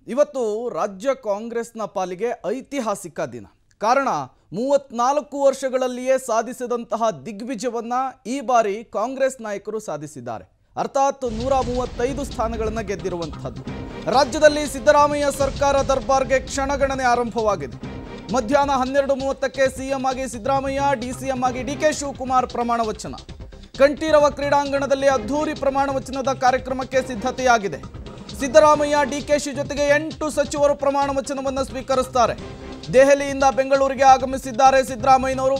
ಇವತ್ತು ರಾಜ್ಯ ಕಾಂಗ್ರೆಸ್ನ ಪಾಲಿಗೆ ಐತಿಹಾಸಿಕ ದಿನ ಕಾರಣ ಮೂವತ್ನಾಲ್ಕು ವರ್ಷಗಳಲ್ಲಿಯೇ ಸಾಧಿಸಿದಂತಹ ದಿಗ್ವಿಜಯವನ್ನ ಈ ಬಾರಿ ಕಾಂಗ್ರೆಸ್ ನಾಯಕರು ಸಾಧಿಸಿದ್ದಾರೆ ಅರ್ಥಾತ್ ನೂರ ಮೂವತ್ತೈದು ಸ್ಥಾನಗಳನ್ನು ಗೆದ್ದಿರುವಂಥದ್ದು ರಾಜ್ಯದಲ್ಲಿ ಸಿದ್ದರಾಮಯ್ಯ ಸರ್ಕಾರ ದರ್ಬಾರ್ಗೆ ಕ್ಷಣಗಣನೆ ಆರಂಭವಾಗಿದೆ ಮಧ್ಯಾಹ್ನ ಹನ್ನೆರಡು ಮೂವತ್ತಕ್ಕೆ ಸಿಎಂ ಆಗಿ ಸಿದ್ದರಾಮಯ್ಯ ಡಿಸಿಎಂ ಆಗಿ ಡಿಕೆ ಶಿವಕುಮಾರ್ ಪ್ರಮಾಣ ವಚನ ಕಂಠೀರವ ಕ್ರೀಡಾಂಗಣದಲ್ಲಿ ಅದ್ಧೂರಿ ಪ್ರಮಾಣ ವಚನದ ಕಾರ್ಯಕ್ರಮಕ್ಕೆ ಸಿದ್ಧತೆಯಾಗಿದೆ ಸಿದ್ದರಾಮಯ್ಯ ಡಿಕೆಶಿ ಜೊತೆಗೆ ಎಂಟು ಸಚಿವರು ಪ್ರಮಾಣ ವಚನವನ್ನು ಸ್ವೀಕರಿಸುತ್ತಾರೆ ದೆಹಲಿಯಿಂದ ಬೆಂಗಳೂರಿಗೆ ಆಗಮಿಸಿದ್ದಾರೆ ಸಿದ್ದರಾಮಯ್ಯನವರು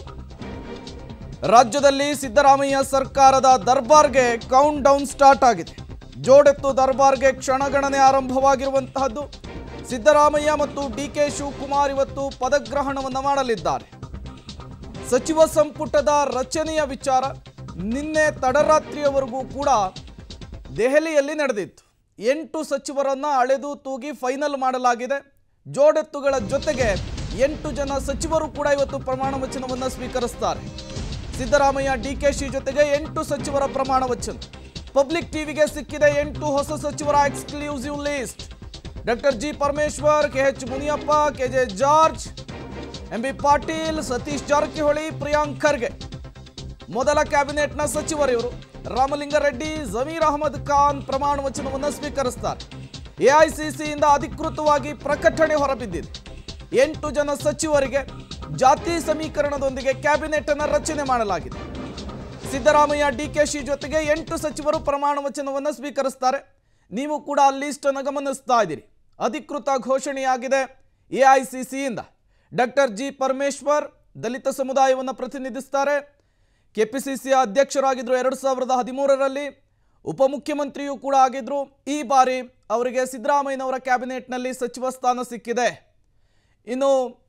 ರಾಜ್ಯದಲ್ಲಿ ಸಿದ್ದರಾಮಯ್ಯ ಸರ್ಕಾರದ ದರ್ಬಾರ್ಗೆ ಕೌಂಟ್ ಡೌನ್ ಸ್ಟಾರ್ಟ್ ಆಗಿದೆ ಜೋಡೆತ್ತು ದರ್ಬಾರ್ಗೆ ಕ್ಷಣಗಣನೆ ಆರಂಭವಾಗಿರುವಂತಹದ್ದು ಸಿದ್ದರಾಮಯ್ಯ ಮತ್ತು ಡಿಕೆ ಶಿವಕುಮಾರ್ ಇವತ್ತು ಪದಗ್ರಹಣವನ್ನು ಮಾಡಲಿದ್ದಾರೆ ಸಚಿವ ಸಂಪುಟದ ರಚನೆಯ ವಿಚಾರ ನಿನ್ನೆ ತಡರಾತ್ರಿಯವರೆಗೂ ಕೂಡ ದೆಹಲಿಯಲ್ಲಿ ನಡೆದಿತ್ತು ಎಂಟು ಸಚಿವರನ್ನ ಅಳೆದು ತೂಗಿ ಫೈನಲ್ ಮಾಡಲಾಗಿದೆ ಜೋಡೆತ್ತುಗಳ ಜೊತೆಗೆ ಎಂಟು ಜನ ಸಚಿವರು ಕೂಡ ಇವತ್ತು ಪ್ರಮಾಣ ವಚನವನ್ನು ಸ್ವೀಕರಿಸ್ತಾರೆ ಸಿದ್ದರಾಮಯ್ಯ ಡಿಕೆಶಿ ಜೊತೆಗೆ ಎಂಟು ಸಚಿವರ ಪ್ರಮಾಣ ವಚನ ಪಬ್ಲಿಕ್ ಟಿವಿಗೆ ಸಿಕ್ಕಿದೆ ಎಂಟು ಹೊಸ ಸಚಿವರ exclusive list doctor G Parameshwar K H Muniyappa K J George M B Patil Satish Jarkiholi Priyank Kharge ಮೊದಲ ಕ್ಯಾಬಿನೆಟ್ನ ಸಚಿವರಿವರು ರಾಮಲಿಂಗಾರೆಡ್ಡಿ ಜಮೀರ್ ಅಹಮದ್ ಖಾನ್ ಪ್ರಮಾಣ ವಚನವನ್ನು ಸ್ವೀಕರಿಸ್ತಾರೆ ಎಐಸಿಸಿಯಿಂದ ಅಧಿಕೃತವಾಗಿ ಪ್ರಕಟಣೆ ಹೊರಬಿದ್ದಿದೆ ಎಂಟು ಜನ ಸಚಿವರಿಗೆ ಜಾತಿ ಸಮೀಕರಣದೊಂದಿಗೆ ಕ್ಯಾಬಿನೆಟ್ ಅನ್ನು ರಚನೆ ಮಾಡಲಾಗಿದೆ ಸಿದ್ದರಾಮಯ್ಯ ಡಿಕೆಶಿ ಜೊತೆಗೆ ಎಂಟು ಸಚಿವರು ಪ್ರಮಾಣ ವಚನವನ್ನು ಸ್ವೀಕರಿಸ್ತಾರೆ ನೀವು ಕೂಡ ಆ ಲಿಸ್ಟ್ ಅನ್ನು ಗಮನಿಸ್ತಾ ಇದ್ದೀರಿ ಅಧಿಕೃತ ಘೋಷಣೆಯಾಗಿದೆ ಎಐಸಿಸಿಯಿಂದ ಡಾಕ್ಟರ್ ಜಿ ಪರಮೇಶ್ವರ್ ದಲಿತ ಸಮುದಾಯವನ್ನು ಪ್ರತಿನಿಧಿಸ್ತಾರೆ ಕೆಪಿಸಿಸಿಯ ಅಧ್ಯಕ್ಷರಾಗಿದ್ದರು ಎರಡು ಸಾವಿರದ ಹದಿಮೂರರಲ್ಲಿ ಉಪಮುಖ್ಯಮಂತ್ರಿಯೂ ಕೂಡ ಆಗಿದ್ರು ಈ ಬಾರಿ ಅವರಿಗೆ ಸಿದ್ದರಾಮಯ್ಯನವರ ಕ್ಯಾಬಿನೆಟ್ನಲ್ಲಿ ಸಚಿವ ಸ್ಥಾನ ಸಿಕ್ಕಿದೆ ಇನ್ನು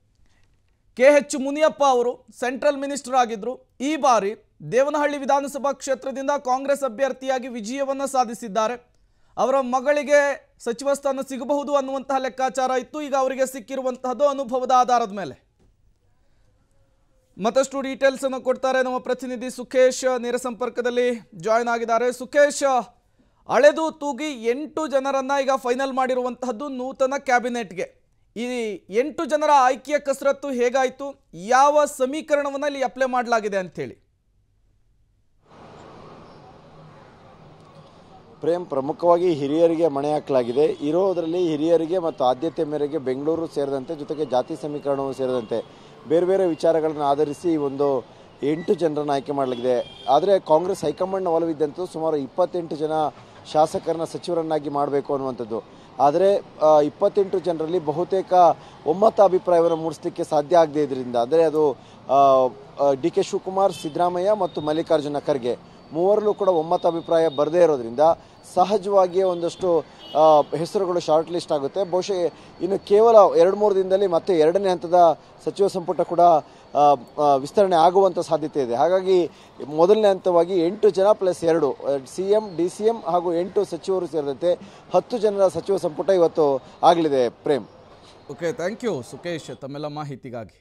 ಕೆ ಎಚ್ ಮುನಿಯಪ್ಪ ಅವರು ಸೆಂಟ್ರಲ್ ಮಿನಿಸ್ಟರ್ ಆಗಿದ್ದರು ಈ ಬಾರಿ ದೇವನಹಳ್ಳಿ ವಿಧಾನಸಭಾ ಕ್ಷೇತ್ರದಿಂದ ಕಾಂಗ್ರೆಸ್ ಅಭ್ಯರ್ಥಿಯಾಗಿ ವಿಜಯವನ್ನು ಸಾಧಿಸಿದ್ದಾರೆ ಅವರ ಮಗಳಿಗೆ ಸಚಿವ ಸ್ಥಾನ ಸಿಗಬಹುದು ಅನ್ನುವಂತಹ ಲೆಕ್ಕಾಚಾರ ಇತ್ತು ಈಗ ಅವರಿಗೆ ಸಿಕ್ಕಿರುವಂತಹದ್ದು ಅನುಭವದ ಆಧಾರದ ಮೇಲೆ ಮತ್ತಷ್ಟು ಡೀಟೇಲ್ಸ್ ಅನ್ನು ಕೊಡ್ತಾರೆ ನಮ್ಮ ಪ್ರತಿನಿಧಿ ಸುಖೇಶ್ ನೇರ ಸಂಪರ್ಕದಲ್ಲಿ ಜಾಯ್ನ್ ಆಗಿದ್ದಾರೆ ಸುಖೇಶ್ ಅಳೆದು ತೂಗಿ ಎಂಟು ಜನರನ್ನ ಈಗ ಫೈನಲ್ ಮಾಡಿರುವಂತಹದ್ದು ನೂತನ ಕ್ಯಾಬಿನೆಟ್ಗೆ ಈ ಎಂಟು ಜನರ ಆಯ್ಕೆಯ ಕಸರತ್ತು ಹೇಗಾಯಿತು ಯಾವ ಸಮೀಕರಣವನ್ನು ಇಲ್ಲಿ ಅಪ್ಲೈ ಮಾಡಲಾಗಿದೆ ಅಂತೇಳಿ ಪ್ರೇಮ್ ಪ್ರಮುಖವಾಗಿ ಹಿರಿಯರಿಗೆ ಮಣೆ ಹಾಕಲಾಗಿದೆ ಇರೋದರಲ್ಲಿ ಹಿರಿಯರಿಗೆ ಮತ್ತು ಆದ್ಯತೆ ಮೇರೆಗೆ ಬೆಂಗಳೂರು ಸೇರಿದಂತೆ ಜೊತೆಗೆ ಜಾತಿ ಸಮೀಕರಣವು ಸೇರಿದಂತೆ ಬೇರೆ ಬೇರೆ ವಿಚಾರಗಳನ್ನು ಆಧರಿಸಿ ಈ ಒಂದು ಎಂಟು ಜನರನ್ನು ಆಯ್ಕೆ ಮಾಡಲಾಗಿದೆ ಆದರೆ ಕಾಂಗ್ರೆಸ್ ಹೈಕಮಾಂಡ್ನ ಒಲವಿದ್ದಂತೂ ಸುಮಾರು ಇಪ್ಪತ್ತೆಂಟು ಜನ ಶಾಸಕರನ್ನ ಸಚಿವರನ್ನಾಗಿ ಮಾಡಬೇಕು ಅನ್ನುವಂಥದ್ದು ಆದರೆ ಆ, ಇಪ್ಪತ್ತೆಂಟು ಜನರಲ್ಲಿ ಬಹುತೇಕ ಒಮ್ಮತ ಅಭಿಪ್ರಾಯವನ್ನು ಮೂಡಿಸಲಿಕ್ಕೆ ಸಾಧ್ಯ ಆಗದೇ ಇದರಿಂದ ಅಂದರೆ ಅದು ಡಿ ಕೆ ಶಿವಕುಮಾರ್ ಸಿದ್ದರಾಮಯ್ಯ ಮತ್ತು ಮಲ್ಲಿಕಾರ್ಜುನ ಖರ್ಗೆ ಮೂವರಲ್ಲೂ ಕೂಡ ಒಮ್ಮತ ಅಭಿಪ್ರಾಯ ಬರದೇ ಇರೋದ್ರಿಂದ ಸಹಜವಾಗಿಯೇ ಒಂದಷ್ಟು ಆ, ಹೆಸರುಗಳು ಶಾರ್ಟ್ ಲಿಸ್ಟ್ ಆಗುತ್ತೆ ಬಹುಶಃ ಇನ್ನು ಕೇವಲ ಎರಡು ಮೂರು ದಿನದಲ್ಲಿ ಮತ್ತೆ ಎರಡನೇ ಹಂತದ ಸಚಿವ ಸಂಪುಟ ಕೂಡ ಆ, ಆ, ವಿಸ್ತರಣೆ ಆಗುವಂಥ ಸಾಧ್ಯತೆ ಇದೆ ಹಾಗಾಗಿ ಮೊದಲನೇ ಹಂತವಾಗಿ ಎಂಟು ಜನ ಪ್ಲಸ್ ಎರಡು C M D C M ಹಾಗೂ ಎಂಟು ಸಚಿವರು ಸೇರಿದಂತೆ ಹತ್ತು ಜನರ ಸಚಿವ ಸಂಪುಟ ಇವತ್ತು ಆಗಲಿದೆ Prem okay thank you Sukhesh ತಮ್ಮೆಲ್ಲ ಮಾಹಿತಿಗಾಗಿ